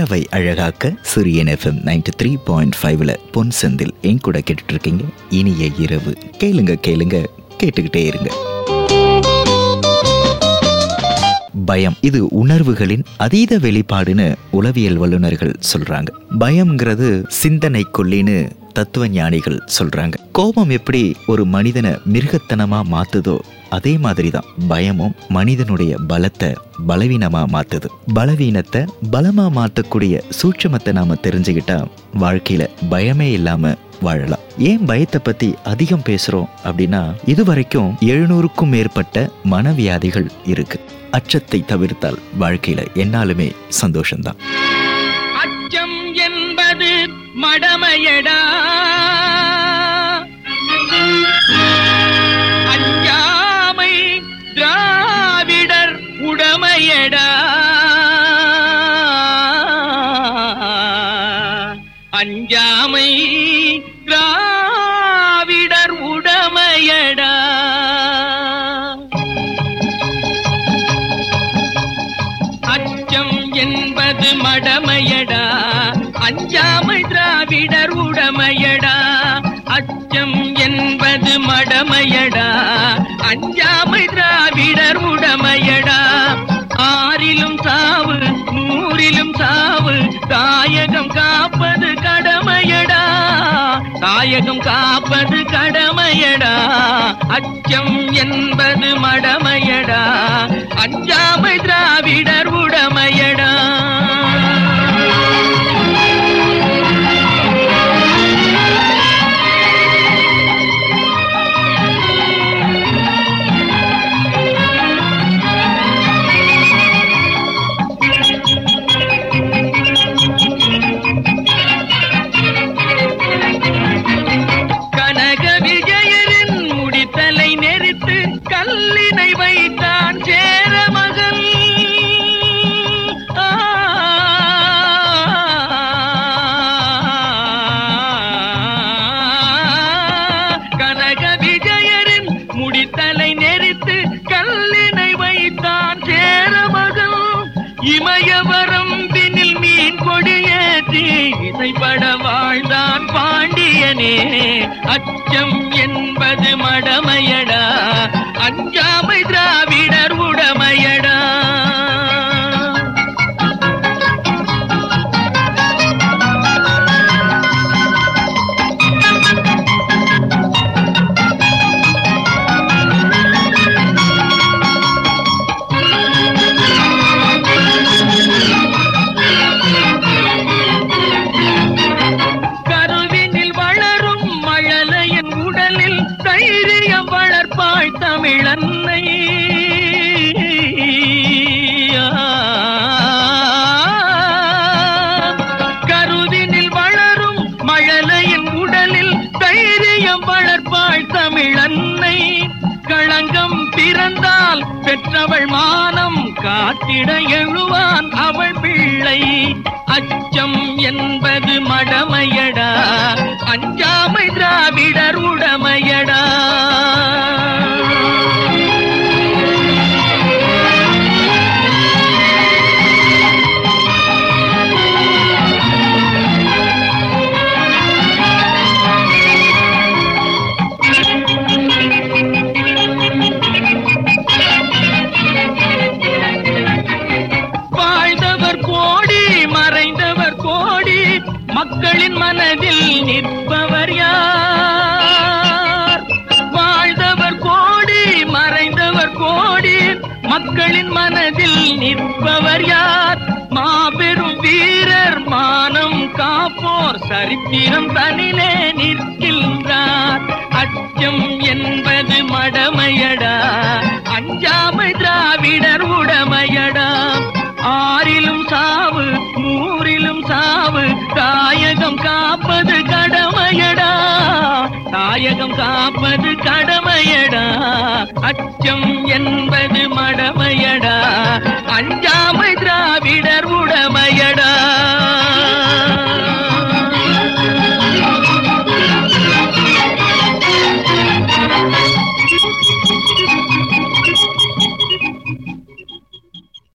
இரவை அழகாக்க சூரியன் FM ninety three point ஃபைவ்ல பொன் செந்தில் என் கூட கேட்டுட்டு இருக்கீங்க இனிய இரவு கேளுங்க கேளுங்க கேட்டுக்கிட்டே இருங்க பயம் இது உணர்வுகளின் அதீத வெளிப்பாடுன்னு உளவியல் வல்லுநர்கள் சொல்றாங்க பயம்ங்கிறது சிந்தனை கொல்லின்னு தத்துவ ஞானிகள் சொல்றாங்க கோபம் எப்படி ஒரு மனிதனை மிருகத்தனமா மாத்துதோ அதே மாதிரி தான் பயமும் மனிதனுடைய பலத்தை பலவீனமா மாத்துது பலவீனத்தை பலமா மாத்தக்கூடிய சூட்சமத்தை நாம தெரிஞ்சுக்கிட்டா வாழ்க்கையில பயமே இல்லாம வாழலாம் ஏன் பயத்தை பத்தி அதிகம் பேசுறோம் அப்படின்னா இதுவரைக்கும் எழுநூறுக்கும் மேற்பட்ட மனவியாதிகள் இருக்கு அச்சத்தை தவிர்த்தால் வாழ்க்கையில என்னாலுமே சந்தோஷம்தான் அச்சம் என்பது மடமையடா அஞ்சாமை திராவிடர் உடமையடா அஞ்சாமை திராவிடர் உடமையடா அச்சம் என்பது மடமையடா அஞ்சாமை திராவிடர் உடமையடா அச்சம் என்பது மடமையடா அஞ்சாமை திராவிடர் உடமையடா ஆறிலும் சாவு நூறிலும் சாவு தாயகம் காப்பது கடமையடா தாயகம் காப்பது கடமையடா அச்சம் என்பது மடமையடா அஞ்சாமை திராவிடர் உடமையடா கனக விஜயரின் முடித்தலை நெரித்து கல்லினை வைத்தான் சேர மகன் ஆ. கனக விஜயரின் முடித்தலை நெரித்து கல்லினை வைத்தான் சேர மகன் இமயவரம் பின்னில் மீன் கொடியேற்றி இசைப்பட வாழ்ந்தான் பாண்டியனே அச்சம் என்பது மடமையடா அஞ்சாமை திராவிடர் உடமையடா கருவினில் வளரும் மழலையின் உடலில் தைரியம் வளர்ப்பாள் தமிழன்னை கருவினில் வளரும் மழலையின் உடலில் தைரியம் வளர்ப்பாள் தமிழன்னை களங்கம் பிறந்தால் பெற்றவள் மானம் காத்திட எழுவான் அவள் பிள்ளை அச்சம் என்பது மடமையடா அஞ்சாமை திராவிடர் உடமையடா வாழ்ந்தவர் கோடி மறைந்தவர் கோடி மக்களின் மனதில் நிற்பவர் யார் வாழ்ந்தவர் கோடி மறைந்தவர் கோடி மக்களின் மனதில் நிற்பவர் யார் மாபெரும் வீரர் மானம் காப்போர் சரித்திரம் தனிலே நிற்கின்றார் அச்சம் என்பது மடமையடா அஞ்சாமை திராவிடர் உடமையடா ஆறிலும் சாவு நூறிலும் சாவு தாயகம் காப்பது கடமையடா தாயகம் காப்பது கடமையடா அச்சம் என்பது மடமையடா அஞ்சாமை திராவிட